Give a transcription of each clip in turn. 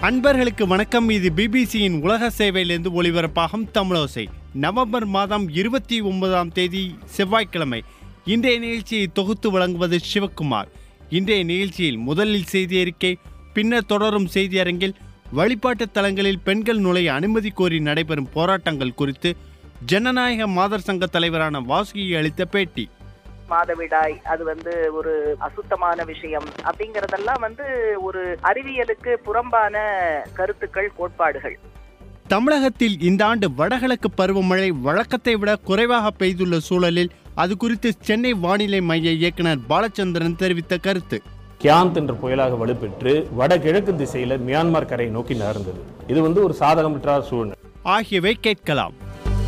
அன்பர்களுக்கு வணக்கம் இது பிபிசியின் உலக சேவையிலிருந்து ஒளிபரப்பாகும் தமிழோசை நவம்பர் மாதம் இருபத்தி ஒன்பதாம் தேதி செவ்வாய்க்கிழமை இன்றைய நிகழ்ச்சியை தொகுத்து வழங்குவது சிவக்குமார் இன்றைய நிகழ்ச்சியில் முதலில் செய்தி அறிக்கை பின்னர் தொடரும் செய்தி அரங்கில் வழிபாட்டு தலங்களில் பெண்கள் நுழைய அனுமதி கோரி நடைபெறும் போராட்டங்கள் குறித்து ஜனநாயக மாதர் சங்க தலைவரான வாசுகி அளித்த பேட்டி மாதவிடாய் அது வந்து ஒரு அசுத்தமான விஷயம் அப்படிங்கறதெல்லாம் வந்து ஒரு அறிவியலுக்கு புறம்பான கருத்துக்கள் கோட்பாடுகள் தமிழகத்தில் இந்த ஆண்டு வடகிழக்கு பருவமழை வழக்கத்தை விட குறைவாக பெய்துள்ள சூழலில் அது குறித்து சென்னை வானிலை மைய இயக்குனர் பாலச்சந்திரன் தெரிவித்த கருத்து கியாந்த் என்ற புயலாக வலுப்பெற்று வடகிழக்கு திசையில மியான்மர் கரை நோக்கி நகர்ந்தது இது வந்து ஒரு சாதகமற்ற சூழ்நிலை ஆகியவை கேட்கலாம்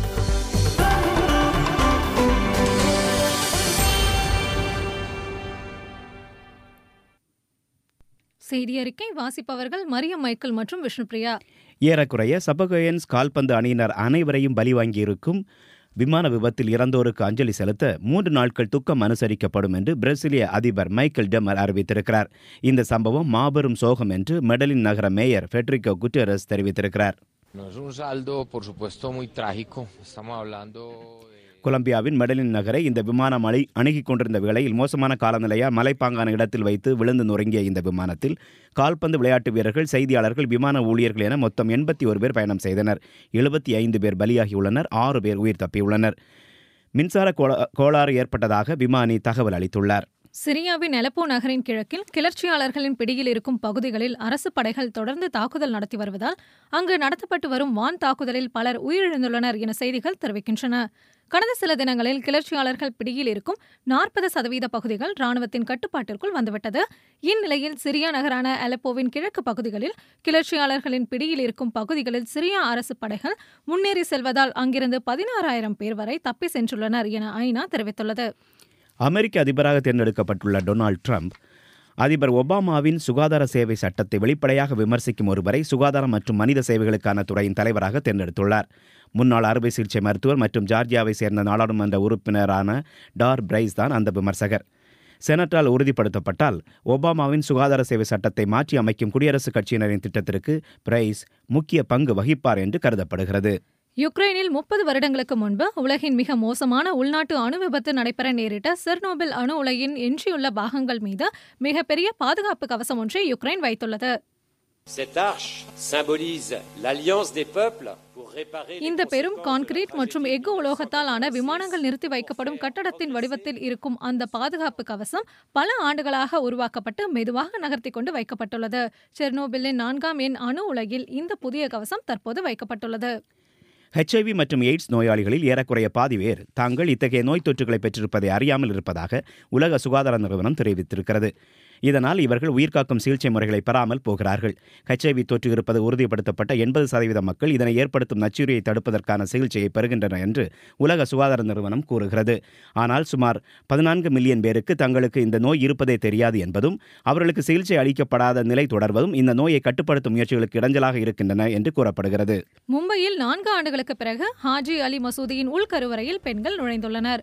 செய்தி அறிக்கை வாசிப்பவர்கள் மரியம் மைக்கேல் மற்றும் விஷ்ணுபிரியா ஏறக்குறைய சபகோயன்ஸ் கால்பந்து அணியினர் அனைவரையும் பலி வாங்கியிருக்கும் விமான விபத்தில் இறந்தோருக்கு அஞ்சலி செலுத்த மூன்று நாட்கள் துக்கம் அனுசரிக்கப்படும் என்று பிரேசிலிய அதிபர் மைக்கேல் டெமர் அறிவித்திருக்கிறார் இந்த சம்பவம் மாபெரும் சோகம் என்று மெடலின் நகர மேயர் ஃபெட்ரிகோ குட்டரஸ் தெரிவித்திருக்கிறார் No es un saldo, por supuesto, muy trágico. Estamos hablando. de- கொலம்பியாவின் மெடலின் நகரை இந்த விமானம் அணி அணுகிக் கொண்டிருந்த வேளையில் மோசமான காலநிலையால் மலைப்பாங்கான இடத்தில் வைத்து விழுந்து நொறுங்கிய இந்த விமானத்தில் கால்பந்து விளையாட்டு வீரர்கள் செய்தியாளர்கள் விமான ஊழியர்கள் என மொத்தம் எண்பத்தி ஒரு பேர் பயணம் செய்தனர் எழுபத்தி ஐந்து பேர் பலியாகியுள்ளனர் ஆறு பேர் உயிர் தப்பியுள்ளனர் மின்சார கோளா- கோளாறு ஏற்பட்டதாக விமானி தகவல் அளித்துள்ளார் சிரியாவின் அலப்போ நகரின் கிழக்கில் கிளர்ச்சியாளர்களின் பிடியில் இருக்கும் பகுதிகளில் அரசு படைகள் தொடர்ந்து தாக்குதல் நடத்தி வருவதால் அங்கு நடத்தப்பட்டு வரும் வான் தாக்குதலில் பலர் உயிரிழந்துள்ளனர் என செய்திகள் தெரிவிக்கின்றன கடந்த சில தினங்களில் கிளர்ச்சியாளர்கள் பிடியில் இருக்கும் நாற்பது சதவீத பகுதிகள் ராணுவத்தின் கட்டுப்பாட்டிற்குள் வந்துவிட்டது இந்நிலையில் சிரியா நகரான அலப்போவின் கிழக்கு பகுதிகளில் கிளர்ச்சியாளர்களின் பிடியில் இருக்கும் பகுதிகளில் சிரியா அரசு படைகள் முன்னேறி செல்வதால் அங்கிருந்து பதினாறாயிரம் பேர் வரை தப்பி சென்றுள்ளனர் என ஐநா தெரிவித்துள்ளது அமெரிக்க அதிபராக தேர்ந்தெடுக்கப்பட்டுள்ள டொனால்ட் ட்ரம்ப் அதிபர் ஒபாமாவின் சுகாதார சேவை சட்டத்தை வெளிப்படையாக விமர்சிக்கும் ஒருவரை சுகாதாரம் மற்றும் மனித சேவைகளுக்கான துறையின் தலைவராக தேர்ந்தெடுத்துள்ளார் முன்னாள் அறுவை சிகிச்சை மருத்துவர் மற்றும் ஜார்ஜியாவை சேர்ந்த நாடாளுமன்ற உறுப்பினரான டார் பிரைஸ் தான் அந்த விமர்சகர் செனட்டால் உறுதிப்படுத்தப்பட்டால் ஒபாமாவின் சுகாதார சேவை சட்டத்தை மாற்றி அமைக்கும் குடியரசுக் கட்சியினரின் திட்டத்திற்கு பிரைஸ் முக்கிய பங்கு வகிப்பார் என்று கருதப்படுகிறது யுக்ரைனில் முப்பது வருடங்களுக்கு முன்பு உலகின் மிக மோசமான உள்நாட்டு அணு விபத்து நடைபெற நேரிட்ட செர்னோபில் அணு உலையின் எஞ்சியுள்ள பாகங்கள் மீது மிகப்பெரிய பாதுகாப்பு கவசம் ஒன்றை யுக்ரைன் வைத்துள்ளது Cette arche symbolise l'alliance des peuples pour réparer les இந்த பெரும் conséquences கான்கிரீட் de la மற்றும் tragédie எஃகு உலோகத்தால் ஆன 1966. விமானங்கள் நிறுத்தி வைக்கப்படும் கட்டடத்தின் வடிவத்தில் இருக்கும் அந்த பாதுகாப்பு கவசம் பல ஆண்டுகளாக உருவாக்கப்பட்டு மெதுவாக நகர்த்தி கொண்டு வைக்கப்பட்டுள்ளது செர்னோபிலின் நான்காம் எண் அணு உலகில் இந்த புதிய கவசம் தற்போது வைக்கப்பட்டுள்ளது ஹெச்ஐவி மற்றும் எய்ட்ஸ் நோயாளிகளில் ஏறக்குறைய பாதி பேர் தாங்கள் இத்தகைய நோய் தொற்றுகளை பெற்றிருப்பதை அறியாமல் இருப்பதாக உலக சுகாதார நிறுவனம் தெரிவித்திருக்கிறது இதனால் இவர்கள் உயிர்காக்கும் சிகிச்சை முறைகளை பெறாமல் போகிறார்கள் ஹெச்ஐவி தொற்று இருப்பது உறுதிப்படுத்தப்பட்ட எண்பது சதவீத மக்கள் இதனை ஏற்படுத்தும் நச்சுரியை தடுப்பதற்கான சிகிச்சையை பெறுகின்றனர் என்று உலக சுகாதார நிறுவனம் கூறுகிறது ஆனால் சுமார் பதினான்கு மில்லியன் பேருக்கு தங்களுக்கு இந்த நோய் இருப்பதே தெரியாது என்பதும் அவர்களுக்கு சிகிச்சை அளிக்கப்படாத நிலை தொடர்வதும் இந்த நோயை கட்டுப்படுத்தும் முயற்சிகளுக்கு இடைஞ்சலாக இருக்கின்றன என்று கூறப்படுகிறது மும்பையில் நான்கு ஆண்டுகளுக்கு பிறகு ஹாஜி அலி மசூதியின் உள்கருவறையில் பெண்கள் நுழைந்துள்ளனர்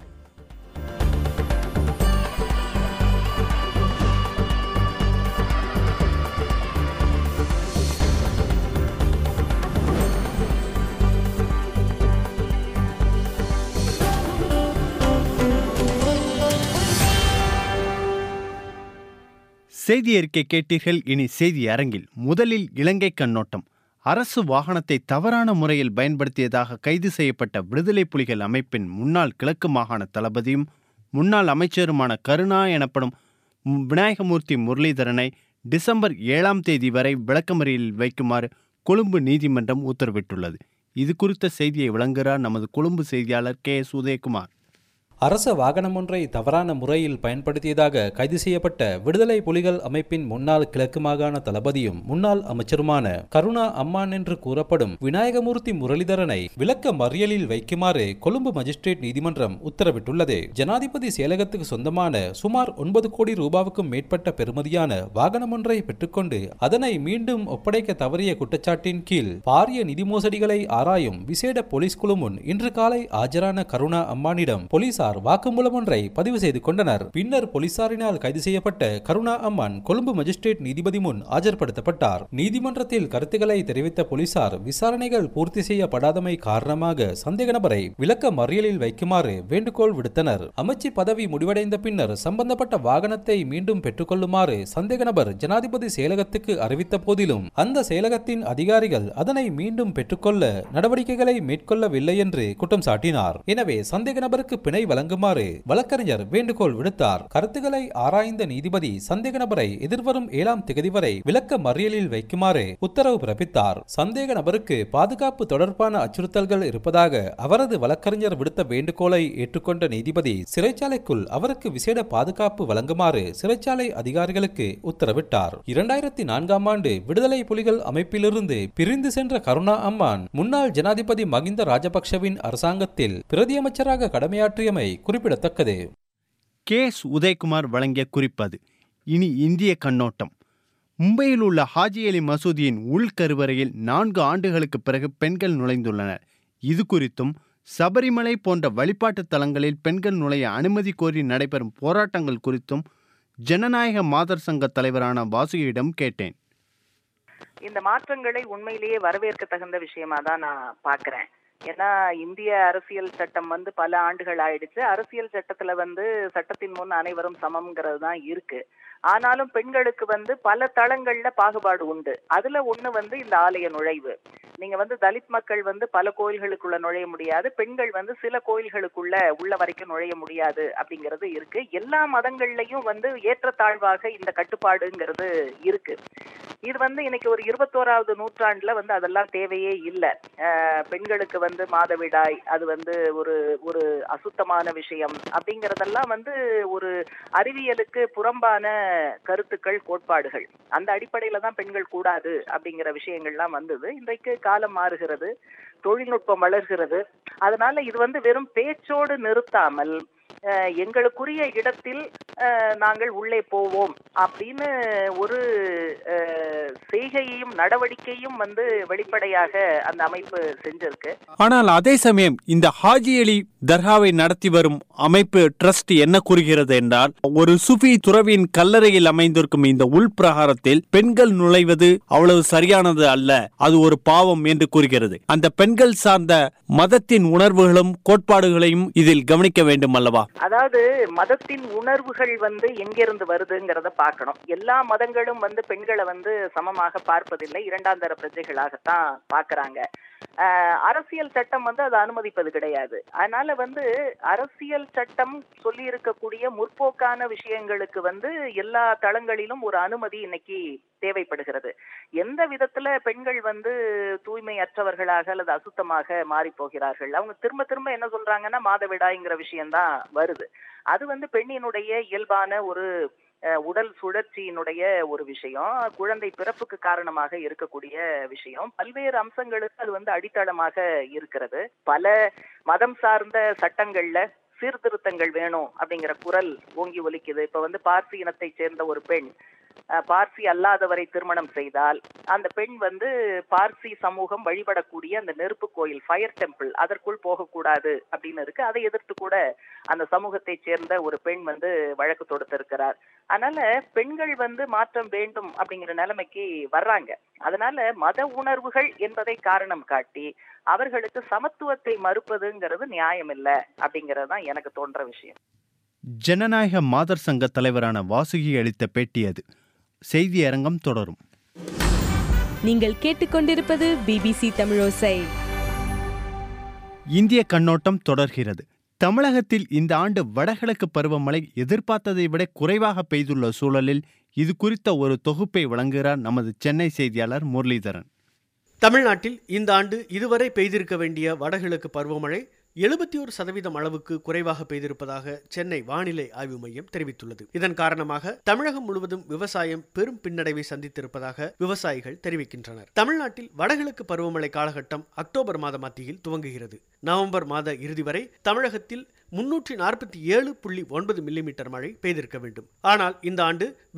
செய்தி அறிக்கை கேட்டீர்கள் இனி செய்தி அரங்கில் முதலில் இலங்கை கண்ணோட்டம் அரசு வாகனத்தை தவறான முறையில் பயன்படுத்தியதாக கைது செய்யப்பட்ட விடுதலை புலிகள் அமைப்பின் முன்னாள் கிழக்கு மாகாண தளபதியும் முன்னாள் அமைச்சருமான கருணா எனப்படும் மு- விநாயகமூர்த்தி முரளிதரனை டிசம்பர் ஏழாம் தேதி வரை விளக்கமறியலில் வைக்குமாறு கொழும்பு நீதிமன்றம் உத்தரவிட்டுள்ளது இது குறித்த செய்தியை வழங்குகிறார் நமது கொழும்பு செய்தியாளர் கே எஸ் உதயகுமார் அரச வாகனம் ஒன்றை தவறான முறையில் பயன்படுத்தியதாக கைது செய்யப்பட்ட விடுதலை புலிகள் அமைப்பின் முன்னாள் கிழக்கு மாகாண தளபதியும் முன்னாள் அமைச்சருமான கருணா அம்மான் என்று கூறப்படும் விநாயகமூர்த்தி முரளிதரனை விளக்க மறியலில் வைக்குமாறு கொழும்பு மஜிஸ்ட்ரேட் நீதிமன்றம் உத்தரவிட்டுள்ளது ஜனாதிபதி செயலகத்துக்கு சொந்தமான சுமார் ஒன்பது கோடி ரூபாவுக்கும் மேற்பட்ட பெறுமதியான வாகனம் ஒன்றை பெற்றுக்கொண்டு அதனை மீண்டும் ஒப்படைக்க தவறிய குற்றச்சாட்டின் கீழ் பாரிய நிதி மோசடிகளை ஆராயும் விசேட போலீஸ் குழு முன் இன்று காலை ஆஜரான கருணா அம்மானிடம் போலீசார் போலீசார் வாக்குமூலம் ஒன்றை பதிவு செய்து கொண்டனர் பின்னர் போலீசாரினால் கைது செய்யப்பட்ட கருணா அம்மான் கொழும்பு மஜிஸ்ட்ரேட் நீதிபதி முன் ஆஜர்படுத்தப்பட்டார் நீதிமன்றத்தில் கருத்துக்களை தெரிவித்த போலீசார் விசாரணைகள் பூர்த்தி செய்யப்படாதமை காரணமாக சந்தேக நபரை விளக்க மறியலில் வைக்குமாறு வேண்டுகோள் விடுத்தனர் அமைச்சு பதவி முடிவடைந்த பின்னர் சம்பந்தப்பட்ட வாகனத்தை மீண்டும் பெற்றுக்கொள்ளுமாறு சந்தேக நபர் ஜனாதிபதி செயலகத்துக்கு அறிவித்த போதிலும் அந்த செயலகத்தின் அதிகாரிகள் அதனை மீண்டும் பெற்றுக்கொள்ள நடவடிக்கைகளை மேற்கொள்ளவில்லை என்று குற்றம் சாட்டினார் எனவே சந்தேக நபருக்கு பிணை வழங்குமாறு வழக்கறிஞர் வேண்டுகோள் விடுத்தார் கருத்துக்களை ஆராய்ந்த நீதிபதி சந்தேக நபரை எதிர்வரும் ஏழாம் திகதி வரை விளக்க மறியலில் வைக்குமாறு உத்தரவு பிறப்பித்தார் சந்தேக நபருக்கு பாதுகாப்பு தொடர்பான அச்சுறுத்தல்கள் இருப்பதாக அவரது வழக்கறிஞர் விடுத்த வேண்டுகோளை ஏற்றுக்கொண்ட நீதிபதி சிறைச்சாலைக்குள் அவருக்கு விசேட பாதுகாப்பு வழங்குமாறு சிறைச்சாலை அதிகாரிகளுக்கு உத்தரவிட்டார் இரண்டாயிரத்தி நான்காம் ஆண்டு விடுதலை புலிகள் அமைப்பிலிருந்து பிரிந்து சென்ற கருணா அம்மான் முன்னாள் ஜனாதிபதி மகிந்த ராஜபக்ஷவின் அரசாங்கத்தில் பிரதியமைச்சராக கடமையாற்றியமை குறிப்பிடத்தக்கது கே எஸ் உதயகுமார் வழங்கிய குறிப்பது இனி இந்திய கண்ணோட்டம் மும்பையில் உள்ள ஹாஜி அலி மசூதியின் உள்கருவறையில் நான்கு ஆண்டுகளுக்கு பிறகு பெண்கள் நுழைந்துள்ளனர் இது குறித்தும் சபரிமலை போன்ற வழிபாட்டுத் தலங்களில் பெண்கள் நுழைய அனுமதி கோரி நடைபெறும் போராட்டங்கள் குறித்தும் ஜனநாயக மாதர் சங்க தலைவரான வாசுகியிடம் கேட்டேன் இந்த மாற்றங்களை உண்மையிலேயே வரவேற்க தகுந்த விஷயமா தான் நான் பாக்குறேன் ஏன்னா இந்திய அரசியல் சட்டம் வந்து பல ஆண்டுகள் ஆயிடுச்சு அரசியல் சட்டத்துல வந்து சட்டத்தின் முன் அனைவரும் சமம்ங்கிறது தான் இருக்கு ஆனாலும் பெண்களுக்கு வந்து பல தளங்கள்ல பாகுபாடு உண்டு அதுல ஒண்ணு வந்து இந்த ஆலய நுழைவு நீங்க வந்து தலித் மக்கள் வந்து பல கோயில்களுக்குள்ள நுழைய முடியாது பெண்கள் வந்து சில கோயில்களுக்குள்ள உள்ள வரைக்கும் நுழைய முடியாது அப்படிங்கிறது இருக்கு எல்லா மதங்கள்லயும் வந்து ஏற்றத்தாழ்வாக இந்த கட்டுப்பாடுங்கிறது இருக்கு இது வந்து இன்னைக்கு ஒரு இருபத்தோராவது நூற்றாண்டுல வந்து அதெல்லாம் தேவையே இல்லை பெண்களுக்கு வந்து மாதவிடாய் அது வந்து ஒரு ஒரு அசுத்தமான விஷயம் அப்படிங்கறதெல்லாம் வந்து ஒரு அறிவியலுக்கு புறம்பான கருத்துக்கள் கோட்பாடுகள் அந்த அடிப்படையில தான் பெண்கள் கூடாது அப்படிங்கிற விஷயங்கள்லாம் வந்தது இன்றைக்கு காலம் மாறுகிறது தொழில்நுட்பம் வளர்கிறது அதனால இது வந்து வெறும் பேச்சோடு நிறுத்தாமல் அஹ், எங்களுக்குரிய இடத்தில் அஹ், நாங்கள் உள்ளே போவோம் அப்படின்னு ஒரு அஹ், செய்கையையும் நடவடிக்கையும் வந்து வெளிப்படையாக அந்த அமைப்பு செஞ்சிருக்கு ஆனால் அதே சமயம் இந்த ஹாஜி அலி தர்காவை நடத்தி வரும் அமைப்பு ட்ரஸ்ட் என்ன கூறுகிறது என்றால் ஒரு சுஃபி துறவியின் கல்லறையில் அமைந்திருக்கும் இந்த உள் பிரகாரத்தில் பெண்கள் நுழைவது அவ்வளவு சரியானது அல்ல அது ஒரு பாவம் என்று கூறுகிறது அந்த பெண்கள் சார்ந்த மதத்தின் உணர்வுகளும் கோட்பாடுகளையும் இதில் கவனிக்க வேண்டும் அல்லவா அதாவது மதத்தின் உணர்வுகள் வந்து எங்கிருந்து வருதுங்கிறத பார்க்கணும் எல்லா மதங்களும் வந்து பெண்களை வந்து சமமாக பார்ப்பதில்லை இரண்டாம் தர பிரஜைகளாகத்தான் பார்க்கறாங்க ஆஹ் அரசியல் சட்டம் வந்து அதை அனுமதிப்பது கிடையாது அதனால வந்து அரசியல் சட்டம் சொல்லி இருக்கக்கூடிய முற்போக்கான விஷயங்களுக்கு வந்து எல்லா தளங்களிலும் ஒரு அனுமதி இன்னைக்கு தேவைப்படுகிறது எந்த விதத்துல பெண்கள் வந்து தூய்மையற்றவர்களாக அல்லது அசுத்தமாக மாறி போகிறார்கள் அவங்க திரும்ப திரும்ப என்ன சொல்றாங்கன்னா மாதவிடாய்ங்கிற விஷயம்தான் வருது அது வந்து பெண்ணினுடைய இயல்பான ஒரு அஹ், உடல் சுழற்சியினுடைய ஒரு விஷயம் குழந்தை பிறப்புக்கு காரணமாக இருக்கக்கூடிய விஷயம் பல்வேறு அம்சங்களுக்கு அது வந்து அடித்தளமாக இருக்கிறது பல மதம் சார்ந்த சட்டங்கள்ல சீர்திருத்தங்கள் வேணும் அப்படிங்கிற குரல் ஓங்கி ஒலிக்குது இப்ப வந்து பார்சி இனத்தை சேர்ந்த ஒரு பெண் அஹ், பார்சி அல்லாதவரை திருமணம் செய்தால் அந்த பெண் வந்து பார்சி சமூகம் வழிபடக்கூடிய அந்த நெருப்பு கோயில் ஃபயர் டெம்பிள் அதற்குள் போகக்கூடாது அப்படின்னு இருக்கு அதை எதிர்த்து கூட அந்த சமூகத்தை சேர்ந்த ஒரு பெண் வந்து வழக்கு தொடுத்திருக்கிறார் அதனால பெண்கள் வந்து மாற்றம் வேண்டும் அப்படிங்கிற நிலைமைக்கு வர்றாங்க அதனால மத உணர்வுகள் என்பதை காரணம் காட்டி அவர்களுக்கு சமத்துவத்தை மறுப்பதுங்கிறது நியாயம் இல்லை அப்படிங்கிறது தான் எனக்கு தோன்ற விஷயம் ஜனநாயக மாதர் சங்க தலைவரான வாசுகி அளித்த பேட்டி அது செய்தி அரங்கம் தொடரும் நீங்கள் கேட்டுக்கொண்டிருப்பது பிபிசி தமிழோசை இந்திய கண்ணோட்டம் தொடர்கிறது தமிழகத்தில் இந்த ஆண்டு வடகிழக்கு பருவமழை எதிர்பார்த்ததை விட குறைவாக பெய்துள்ள சூழலில் இது குறித்த ஒரு தொகுப்பை வழங்குகிறார் நமது சென்னை செய்தியாளர் முரளிதரன் தமிழ்நாட்டில் இந்த ஆண்டு இதுவரை பெய்திருக்க வேண்டிய வடகிழக்கு பருவமழை எழுபத்தி ஒரு சதவீதம் அளவுக்கு குறைவாக பெய்திருப்பதாக சென்னை வானிலை ஆய்வு மையம் தெரிவித்துள்ளது இதன் காரணமாக தமிழகம் முழுவதும் விவசாயம் பெரும் பின்னடைவை சந்தித்திருப்பதாக விவசாயிகள் தெரிவிக்கின்றனர் தமிழ்நாட்டில் வடகிழக்கு பருவமழை காலகட்டம் அக்டோபர் மாத மத்தியில் துவங்குகிறது நவம்பர் மாத இறுதி வரை தமிழகத்தில் முன்னூற்றி நாற்பத்தி ஏழு புள்ளி ஒன்பது மில்லிமீட்டர் மழை பெய்திருக்க வேண்டும் ஆனால் இந்த ஆண்டு வெறும்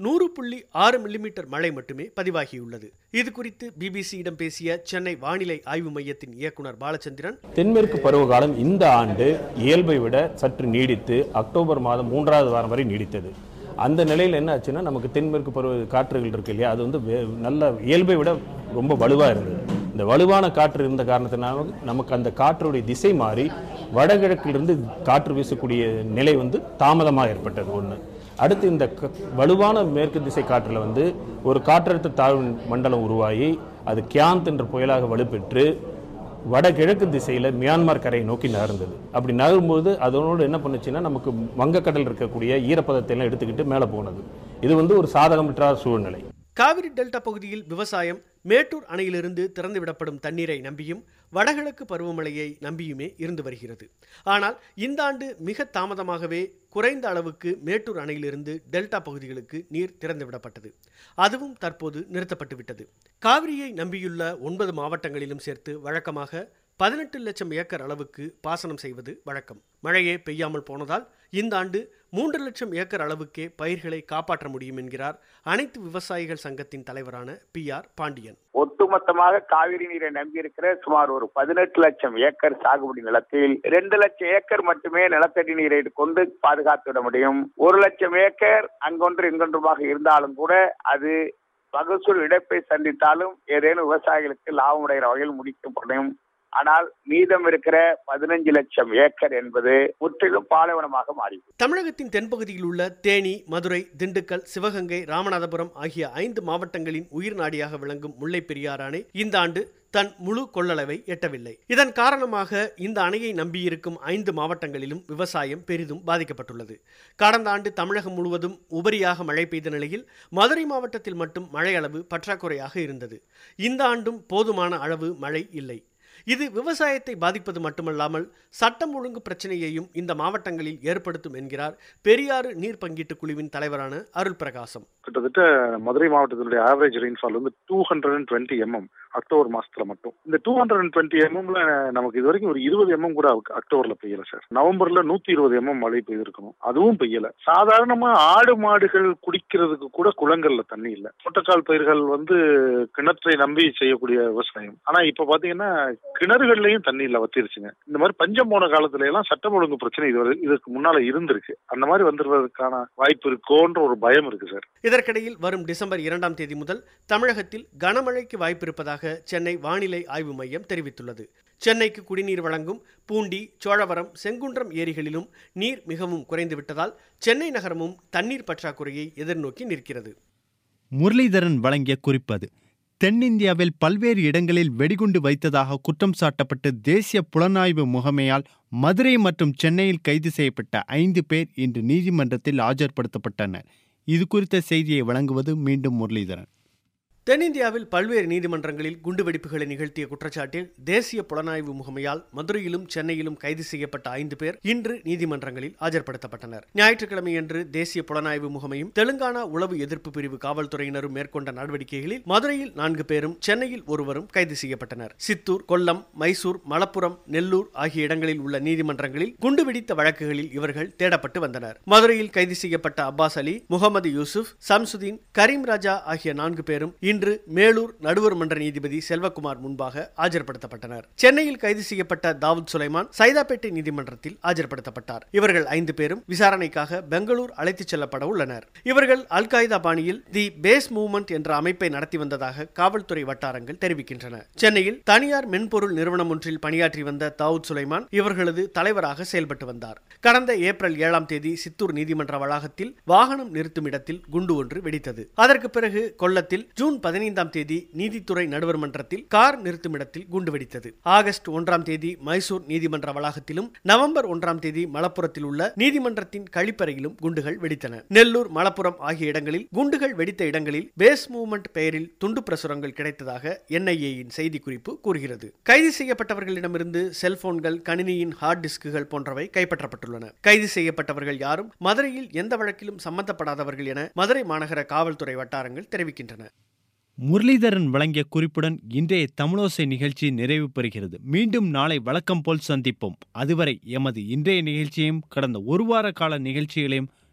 நூறு புள்ளி ஆறு மில்லிமீட்டர் மழை மட்டுமே பதிவாகியுள்ளது இது குறித்து பிபிசியிடம் பேசிய சென்னை வானிலை ஆய்வு மையத்தின் இயக்குனர் பாலச்சந்திரன் தென்மேற்கு பருவகாலம் இந்த ஆண்டு இயல்பை விட சற்று நீடித்து அக்டோபர் மாதம் மூன்றாவது வாரம் வரை நீடித்தது அந்த நிலையில் என்ன ஆச்சுன்னா நமக்கு தென்மேற்கு பருவ காற்றுகள் இருக்கு இல்லையா அது வந்து வே- நல்ல இயல்பை விட ரொம்ப வலுவாக இருந்தது இந்த வலுவான காற்று இருந்த காரணத்தினால நமக்கு அந்த காற்றுடைய திசை மாறி வடகிழக்கிலிருந்து காற்று வீசக்கூடிய நிலை வந்து தாமதமாக ஏற்பட்டது ஒன்று அடுத்து இந்த க- வலுவான மேற்கு திசை காற்றில் வந்து ஒரு காற்றழுத்த தாழ்வு மண்டலம் உருவாகி அது கியாந்த் என்ற புயலாக வலுப்பெற்று வடகிழக்கு திசையில் மியான்மர் கரையை நோக்கி நகர்ந்தது அப்படி நகரும்போது அதனோடு என்ன பண்ணுச்சுன்னா நமக்கு வங்கக்கடல் இருக்கக்கூடிய ஈரப்பதத்தை எல்லாம் எடுத்துக்கிட்டு மேலே போனது இது வந்து ஒரு சாதகமற்ற சூழ்நிலை காவிரி டெல்டா பகுதியில் விவசாயம் மேட்டூர் அணையிலிருந்து திறந்துவிடப்படும் தண்ணீரை நம்பியும் வடகிழக்கு பருவமழையை நம்பியுமே இருந்து வருகிறது ஆனால் இந்த ஆண்டு மிக தாமதமாகவே குறைந்த அளவுக்கு மேட்டூர் அணையிலிருந்து டெல்டா பகுதிகளுக்கு நீர் திறந்துவிடப்பட்டது அதுவும் தற்போது நிறுத்தப்பட்டு விட்டது காவிரியை நம்பியுள்ள ஒன்பது மாவட்டங்களிலும் சேர்த்து வழக்கமாக பதினெட்டு லட்சம் ஏக்கர் அளவுக்கு பாசனம் செய்வது வழக்கம் மழையே பெய்யாமல் போனதால் இந்த ஆண்டு மூன்று லட்சம் ஏக்கர் அளவுக்கே பயிர்களை காப்பாற்ற முடியும் என்கிறார் அனைத்து விவசாயிகள் சங்கத்தின் தலைவரான பி ஆர் பாண்டியன் ஒட்டுமொத்தமாக காவிரி நீரை நம்பியிருக்கிற சுமார் ஒரு பதினெட்டு லட்சம் ஏக்கர் சாகுபடி நிலத்தில் இரண்டு லட்சம் ஏக்கர் மட்டுமே நிலத்தடி நீரை கொண்டு பாதுகாத்து விட முடியும் ஒரு லட்சம் ஏக்கர் அங்கொன்று இங்கொன்றுமாக இருந்தாலும் கூட அது மகசூல் இழப்பை சந்தித்தாலும் ஏதேனும் விவசாயிகளுக்கு லாபம் அடைகிற வகையில் முடிக்கப்படும் ஆனால் மீதம் இருக்கிற பதினஞ்சு லட்சம் ஏக்கர் என்பது முற்றிலும் பாலைவனமாக மாறி தமிழகத்தின் தென்பகுதியில் உள்ள தேனி மதுரை திண்டுக்கல் சிவகங்கை ராமநாதபுரம் ஆகிய ஐந்து மாவட்டங்களின் உயிர் நாடியாக விளங்கும் முல்லைப் பெரியாறு அணை இந்த ஆண்டு தன் முழு கொள்ளளவை எட்டவில்லை இதன் காரணமாக இந்த அணையை நம்பியிருக்கும் ஐந்து மாவட்டங்களிலும் விவசாயம் பெரிதும் பாதிக்கப்பட்டுள்ளது கடந்த ஆண்டு தமிழகம் முழுவதும் உபரியாக மழை பெய்த நிலையில் மதுரை மாவட்டத்தில் மட்டும் மழை அளவு பற்றாக்குறையாக இருந்தது இந்த ஆண்டும் போதுமான அளவு மழை இல்லை இது விவசாயத்தை பாதிப்பது மட்டுமல்லாமல் சட்டம் ஒழுங்கு பிரச்சனையையும் இந்த மாவட்டங்களில் ஏற்படுத்தும் என்கிறார் பெரியாறு நீர் பங்கீட்டு குழுவின் தலைவரான அருள் பிரகாசம் கிட்டத்தட்ட மதுரை மாவட்டத்தினுடைய ஆவரேஜ் ரெயின்ஃபால் வந்து two hundred and twenty MM October மாசத்துல மட்டும் இந்த டூ ஹண்ட்ரட் அண்ட் டுவெண்ட்டி எம்எம்ல நமக்கு இது வரைக்கும் ஒரு இருபது எம்எம் கூட அக்- அக்டோபர்ல பெய்யல சார் நவம்பர்ல நூத்தி இருபது எம்எம் மழை பெய்திருக்கணும் அதுவும் பெய்யல சாதாரணமா ஆடு மாடுகள் குடிக்கிறதுக்கு கூட குளங்கள்ல தண்ணி இல்ல தோட்டக்கால் பயிர்கள் வந்து கிணற்றை நம்பி செய்யக்கூடிய விவசாயம் ஆனா இப்ப பாத்தீங்கன்னா கிணறுகள்லயும் தண்ணி இல்ல வத்திருச்சுங்க இந்த மாதிரி பஞ்சம் போன காலத்துல எல்லாம் சட்டம் ஒழுங்கு பிரச்சனை இது வரை- இதற்கு முன்னால இருந்திருக்கு அந்த மாதிரி வந்துடுறதுக்கான வாய்ப்பு இருக்கோன்ற ஒரு பயம் இருக்கு சார் இதற்கிடையில் வரும் டிசம்பர் இரண்டாம் தேதி முதல் தமிழகத்தில் கனமழைக்கு வாய்ப்பிருப்பதாக சென்னை வானிலை ஆய்வு மையம் தெரிவித்துள்ளது சென்னைக்கு குடிநீர் வழங்கும் பூண்டி சோழவரம் செங்குன்றம் ஏரிகளிலும் நீர் மிகவும் குறைந்துவிட்டதால் சென்னை நகரமும் தண்ணீர் பற்றாக்குறையை எதிர்நோக்கி நிற்கிறது முரளிதரன் வழங்கிய குறிப்பது தென்னிந்தியாவில் பல்வேறு இடங்களில் வெடிகுண்டு வைத்ததாக குற்றம் சாட்டப்பட்டு தேசிய புலனாய்வு முகமையால் மதுரை மற்றும் சென்னையில் கைது செய்யப்பட்ட ஐந்து பேர் இன்று நீதிமன்றத்தில் ஆஜர்படுத்தப்பட்டனர் இது குறித்த செய்தியை வழங்குவது மீண்டும் முரளிதரன் தென்னிந்தியாவில் பல்வேறு நீதிமன்றங்களில் குண்டுவெடிப்புகளை நிகழ்த்திய குற்றச்சாட்டில் தேசிய புலனாய்வு முகமையால் மதுரையிலும் சென்னையிலும் கைது செய்யப்பட்ட ஐந்து பேர் இன்று நீதிமன்றங்களில் ஆஜர்படுத்தப்பட்டனர் ஞாயிற்றுக்கிழமையன்று தேசிய புலனாய்வு முகமையும் தெலுங்கானா உளவு எதிர்ப்பு பிரிவு காவல்துறையினரும் மேற்கொண்ட நடவடிக்கைகளில் மதுரையில் நான்கு பேரும் சென்னையில் ஒருவரும் கைது செய்யப்பட்டனர் சித்தூர் கொல்லம் மைசூர் மலப்புரம் நெல்லூர் ஆகிய இடங்களில் உள்ள நீதிமன்றங்களில் குண்டுவெடித்த வழக்குகளில் இவர்கள் தேடப்பட்டு வந்தனர் மதுரையில் கைது செய்யப்பட்ட அப்பாஸ் அலி முகமது யூசுப் சம்சுதீன் கரீம் ராஜா ஆகிய நான்கு பேரும் இன்று மேலூர் நடுவர் மன்ற நீதிபதி செல்வகுமார் முன்பாக ஆஜர்படுத்தப்பட்டனர் சென்னையில் கைது செய்யப்பட்ட தாவூத் சுலைமான் சைதாப்பேட்டை நீதிமன்றத்தில் ஆஜர்படுத்தப்பட்டார் இவர்கள் ஐந்து பேரும் விசாரணைக்காக பெங்களூர் அழைத்துச் செல்லப்பட உள்ளனர் இவர்கள் அல் காய்தா பாணியில் தி பேஸ் மூவ்மெண்ட் என்ற அமைப்பை நடத்தி வந்ததாக காவல்துறை வட்டாரங்கள் தெரிவிக்கின்றன சென்னையில் தனியார் மென்பொருள் நிறுவனம் ஒன்றில் பணியாற்றி வந்த தாவூத் சுலைமான் இவர்களது தலைவராக செயல்பட்டு வந்தார் கடந்த ஏப்ரல் ஏழாம் தேதி சித்தூர் நீதிமன்ற வளாகத்தில் வாகனம் நிறுத்தும் இடத்தில் குண்டு ஒன்று வெடித்தது அதற்கு பிறகு கொல்லத்தில் ஜூன் பதினைந்தாம் தேதி நீதித்துறை நடுவர் மன்றத்தில் கார் நிறுத்தும் இடத்தில் குண்டு வெடித்தது ஆகஸ்ட் ஒன்றாம் தேதி மைசூர் நீதிமன்ற வளாகத்திலும் நவம்பர் ஒன்றாம் தேதி மலப்புரத்தில் உள்ள நீதிமன்றத்தின் கழிப்பறையிலும் குண்டுகள் வெடித்தன நெல்லூர் மலப்புரம் ஆகிய இடங்களில் குண்டுகள் வெடித்த இடங்களில் பேஸ் மூவ்மெண்ட் பெயரில் துண்டு பிரசுரங்கள் கிடைத்ததாக என்ஐஏயின் செய்திக்குறிப்பு கூறுகிறது கைது செய்யப்பட்டவர்களிடமிருந்து செல்போன்கள் கணினியின் ஹார்ட் டிஸ்குகள் போன்றவை கைப்பற்றப்பட்டுள்ளன கைது செய்யப்பட்டவர்கள் யாரும் மதுரையில் எந்த வழக்கிலும் சம்பந்தப்படாதவர்கள் என மதுரை மாநகர காவல்துறை வட்டாரங்கள் தெரிவிக்கின்றன முரளிதரன் வழங்கிய குறிப்புடன் இன்றைய தமிழோசை நிகழ்ச்சி நிறைவு பெறுகிறது மீண்டும் நாளை வழக்கம் போல் சந்திப்போம் அதுவரை எமது இன்றைய நிகழ்ச்சியையும் கடந்த ஒரு வார கால நிகழ்ச்சிகளையும்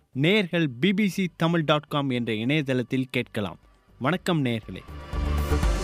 நேர்கள் பிபிசி தமிழ் டாட் காம் என்ற இணையதளத்தில் கேட்கலாம் வணக்கம் நேர்களே